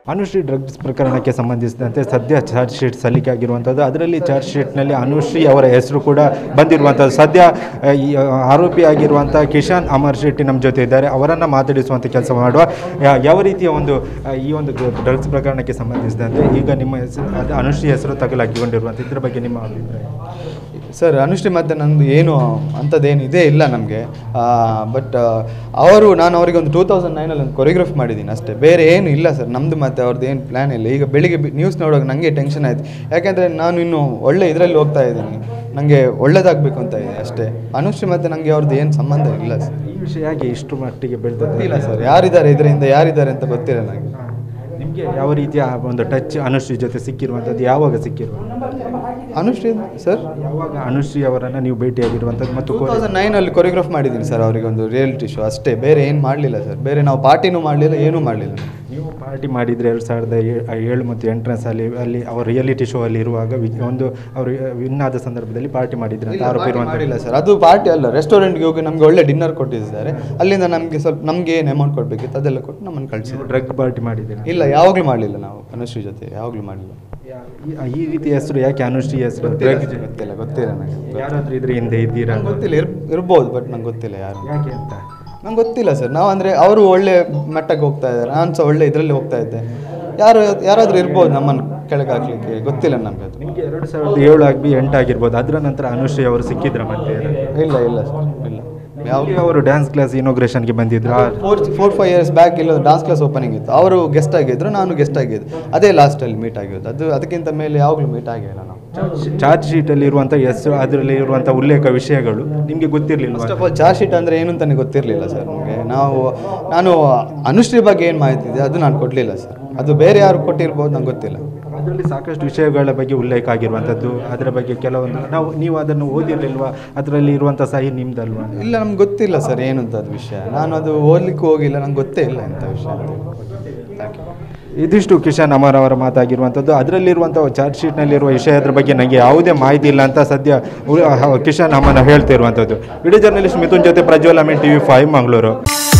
Anushree drugs ಪ್ರಕರಣಕ್ಕೆ ಸಂಬಂಧಿಸಿದಂತೆ ಸದ್ಯ ಚಾರ್ಜ್ ಶೀಟ್ ಸಲ್ಲಿಕೆ ಆಗಿರುವಂಥದ್ದು ಅದರಲ್ಲಿ ಚಾರ್ಜ್ ಶೀಟ್ನಲ್ಲಿ ಅನುಶ್ರೀ ಅವರ ಹೆಸರು ಕೂಡ ಬಂದಿರುವಂಥದ್ದು ಸದ್ಯ ಆ, ಈ ಆ, ಆರೋಪಿಯಾಗಿರುವಂಥ ಕಿಶಾನ್ ಅಮರ್ ಶೆಟ್ಟಿ ನಮ್ಮ ಜೊತೆ ಇದ್ದಾರೆ ಅವರನ್ನು ಮಾತಾಡಿಸುವಂಥ ಕೆಲಸ ಮಾಡುವ ಯಾ- ಯಾವ ರೀತಿಯ ಒಂದು ಆ, ಈ ಒಂದು ಡ್ರಗ್ಸ್ ಪ್ರಕರಣಕ್ಕೆ ಸಂಬಂಧಿಸಿದಂತೆ ಈಗ ನಿಮ್ಮ ಹೆಸರು ಅದು ಅನುಶ್ರೀ ಹೆಸರು ತಗಲಾಕಿಕೊಂಡಿರುವಂಥ ಇದ್ರ ಬಗ್ಗೆ ನಿಮ್ಮ ಅಭಿಪ್ರಾಯ ಸರ್ ಅನುಶ್ರೀ ಮತ್ತೆ ನಂದು ಏನು ಅಂಥದ್ದೇನು ಇದೇ ಇಲ್ಲ ನಮಗೆ ಬಟ್ ಅವರು ನಾನು ಅವರಿಗೆ ಒಂದು ಟೂ ತೌಸಂಡ್ ನೈನಲ್ಲಿ ಒಂದು ಕೊರಿಯೋಗ್ರಫ್ ಮಾಡಿದ್ದೀನಿ ಅಷ್ಟೇ ಬೇರೆ ಏನು ಇಲ್ಲ ಸರ್ ನಮ್ಮದು ಮತ್ತೆ ಅವ್ರದ್ದು ಏನು ಪ್ಲ್ಯಾನ್ ಇಲ್ಲ ಈಗ ಬೆಳಿಗ್ಗೆ ನ್ಯೂಸ್ ನೋಡುವಾಗ ನನಗೆ ಟೆನ್ಷನ್ ಆಯಿತು ಯಾಕೆಂದರೆ ನಾನು ಇನ್ನು ಒಳ್ಳೆ ಇದರಲ್ಲಿ ಹೋಗ್ತಾ ಇದ್ದೀನಿ ನನಗೆ ಒಳ್ಳೇದಾಗಬೇಕು ಅಂತ ಇದೆ ಅಷ್ಟೇ ಅನುಶ್ರೀ ಮತ್ತು ನನಗೆ ಅವ್ರದ್ದು ಏನು ಸಂಬಂಧ ಇಲ್ಲ ಸರ್ ಈ ವಿಷಯ ಯಾಕೆ ಇಷ್ಟು ಮಟ್ಟಿಗೆ ಬೆಳೆದದ್ದು ಗೊತ್ತಿಲ್ಲ ಸರ್ ಯಾರಿದ್ದಾರೆ ಇದರಿಂದ ಯಾರಿದ್ದಾರೆ ಅಂತ ಗೊತ್ತಿಲ್ಲ ನನಗೆ ನಿಮಗೆ ಯಾವ ರೀತಿಯ ಒಂದು ಟಚ್ ಅನುಶ್ರೀ ಜೊತೆ ಸಿಕ್ಕಿರುವಂಥದ್ದು ಯಾವಾಗ ಸಿಕ್ಕಿರುವ ಅನುಶ್ರೀ ಸರ್ ಯಾವಾಗ ಅನುಶ್ರೀ ಅವರನ್ನು ನೀವು ಭೇಟಿಯಾಗಿರುವಂಥದ್ದು ಮತ್ತು ಟೂ ಕೋ- ತೌಸಂಡ್ ನೈನಲ್ಲಿ ಕೊರಿಯೋಗ್ರಫ್ ಮಾಡಿದ್ದೀನಿ ಸರ್ ಅವರಿಗೆ ಒಂದು ರಿಯಾಲಿಟಿ ಶೋ ಅಷ್ಟೇ ಬೇರೆ ಏನು ಮಾಡಲಿಲ್ಲ ಸರ್ ಬೇರೆ ನಾವು ಪಾರ್ಟಿನೂ ಮಾಡಲಿಲ್ಲ ಏನೂ ಮಾಡಲಿಲ್ಲ ನೀವು ಪಾರ್ಟಿ ಮಾಡಿದರೆ ಎರಡು ಸಾವಿರದ ಏ- ಏಳು ಮತ್ತು ಎಂಟನೇ ಸಾಲಿ ಅಲ್ಲಿ ಅವರು ರಿಯಾಲಿಟಿ ಶೋ ಅಲ್ಲಿ ಇರುವಾಗ ವಿ- ಒಂದು ಅವರು ವಿನ್ ಆದ ಸಂದರ್ಭದಲ್ಲಿ ಪಾರ್ಟಿ ಮಾಡಿದ್ರೆ ಅಂತ ಆರೋಪ ಇರುವಂಥ ಮಾಡಿಲ್ಲ ಸರ್ ಅದು ಪಾರ್ಟಿ ಅಲ್ಲ ರೆಸ್ಟೋರೆಂಟ್ಗೆ ಹೋಗಿ ನಮಗೆ ಒಳ್ಳೆ ಡಿನ್ನರ್ ಕೊಟ್ಟಿದ್ದಾರೆ ಅಲ್ಲಿಂದ ನಮಗೆ ಸ್ವಲ್ಪ ನಮಗೆ ಏನು ಅಮೌಂಟ್ ಕೊಡಬೇಕಿತ್ತು ಅದೆಲ್ಲ ಕೊಟ್ಟು ನಮ್ಮನ್ನು ಕಳಿಸಿದ್ರು ಡ್ರಗ್ ಪಾರ್ಟಿ ಮಾಡಿದ್ದೀರಾ ಇಲ್ಲ ಯಾವಾಗಲೂ ಮಾಡಲಿಲ್ಲ ನಾವು ಅನುಶ್ರೀ ಜೊತೆ ಯಾವಾಗಲೂ ಮಾಡಲಿಲ್ಲ ಈ- ಈ ರೀತಿ ಹೆಸರು ಯಾಕೆ ಅನುಶ್ರೀ ಹೆಸರು ಡ್ರಗ್ ಗೊತ್ತಿಲ್ಲ ಗೊತ್ತಿಲ್ಲ ನನಗೆ ಯಾರಾದರೂ ಇದ್ರ ಹಿಂದೆ ಇದ್ದೀರಾ ನಂಗೆ ಗೊತ್ತಿಲ್ಲ ಇರ್ ಇರ್ಬೋದು ಬಟ್ ನಂಗೆ ಗೊತ್ತಿಲ್ಲ ಯಾರು ಯಾಕೆ ಅಂತ ನಂಗೆ ಗೊತ್ತಿಲ್ಲ ಸರ್ ನಾವು ಅಂದರೆ ಅವರು ಒಳ್ಳೆ ಮಟ್ಟಕ್ಕೆ ಹೋಗ್ತಾ ಇದ್ದಾರೆ ನಾನು ಸಹ ಒಳ್ಳೆ ಇದರಲ್ಲಿ ಹೋಗ್ತಾ ಇದ್ದೆ ಯಾರು ಯಾರಾದರೂ ಇರ್ಬೋದು ನಮ್ಮನ್ನು ಕೆಳಗೆ ಹಾಕ್ಲಿಕ್ಕೆ ಗೊತ್ತಿಲ್ಲ ನಮಗೆ ಅದು ನಿಮಗೆ ಎರಡು ಸಾವಿರದ ಏಳು ಆಗಿ ಎಂಟು ಆಗಿರ್ಬೋದು ಅದರ ನಂತರ ಅನುಶ್ರೀ ಅವರು ಸಿಕ್ಕಿದ್ರ ಮತ್ತೆ ಇಲ್ಲ ಇಲ್ಲ ಸರ್ ಇಲ್ಲ ಯಾವ ಯಾವಾಗ ಅವರು ಡ್ಯಾನ್ಸ್ ಕ್ಲಾಸ್ ಇನೋಗ್ರೇಷನ್ಗೆ ಬಂದಿದ್ರು ಆ- four four five years back ಇಲ್ಲ ಡಾನ್ಸ್ ಕ್ಲಾಸ್ ಓಪನಿಂಗ್ ಇತ್ತು ಅವರು ಗೆಸ್ಟ್ ಆಗಿದ್ರು ನಾನು ಗೆಸ್ಟ್ ಆಗಿದ್ದು ಅದೇ ಲಾಸ್ಟಲ್ಲಿ ಮೀಟ್ ಆಗಿರೋದು ಅದು ಅದಕ್ಕಿಂತ ಮೇಲೆ ಯಾವಾಗಲೂ ಮೀಟ್ ಆಗಿಲ್ಲ ನಾವು ಚಾರ್ಜ್ ಶೀಟಲ್ಲಿ ಇರುವಂಥ ಹೆಸರು ಅದರಲ್ಲಿ ಇರುವಂಥ ಉಲ್ಲೇಖ ವಿಷಯಗಳು ನಿಮಗೆ ಗೊತ್ತಿರಲಿಲ್ಲ first of all charge sheet ಅಂದರೆ ಏನು ಅಂತಾನೆ ಗೊತ್ತಿರಲಿಲ್ಲ ಸರ್ ನಮಗೆ ನಾವು ನಾನು ಅನುಶ್ರೀ ಬಗ್ಗೆ ಏನು ಮಾಹಿತಿ ಇದೆ ಅದು ನಾನು ಕೊಡಲಿಲ್ಲ ಸರ್ ಅದು ಬೇರೆ ಯಾರು ಕೊಟ್ಟಿರ್ಬೋದು ನಂಗೆ ಗೊತ್ತಿಲ್ಲ ಅದರಲ್ಲಿ ಸಾಕಷ್ಟು ವಿಷಯಗಳ ಬಗ್ಗೆ ಉಲ್ಲೇಖ ಆಗಿರುವಂಥದ್ದು ಅದರ ಬಗ್ಗೆ ಕೆಲವೊಂದು ನಾವು ನೀವು ಅದನ್ನು ಓದಿರಲಿಲ್ವಾ ಅದರಲ್ಲಿ ಇರುವಂಥ ಸಹಿ ನಿಮ್ದಲ್ವಾ ಇಲ್ಲ ನಮ್ಗೆ ಗೊತ್ತಿಲ್ಲ ಸರ್ ಏನು ಅಂತ ಅದು ವಿಷಯ ನಾನು ಅದು ಓದ್ಲಿಕ್ಕೆ ಹೋಗಿಲ್ಲ ನಂಗೆ ಗೊತ್ತೇ ಇಲ್ಲ ಇಂಥ ವಿಷಯ ಅಂತ ಥ್ಯಾಂಕ್ ಯು ಇದಿಷ್ಟು ಕಿಶನ್ ಅಮರ್ ಅವರ ಮಾತಾಗಿರುವಂಥದ್ದು ಅದರಲ್ಲಿರುವಂಥ ಚಾರ್ಜ್ ಶೀಟ್ನಲ್ಲಿರುವ ವಿಷಯದ ಬಗ್ಗೆ ನನಗೆ ಯಾವುದೇ ಮಾಹಿತಿ ಇಲ್ಲ ಅಂತ ಸದ್ಯ ಉ- ಹ- ಕಿಶನ್ ಅಮನ ಹೇಳ್ತಿರುವಂಥದ್ದು ವಿಡಿಯೋ ಜರ್ನಲಿಸ್ಟ್ ಮಿಥುನ್ ಜೊತೆ Prajwal Amin T V five Mangaluru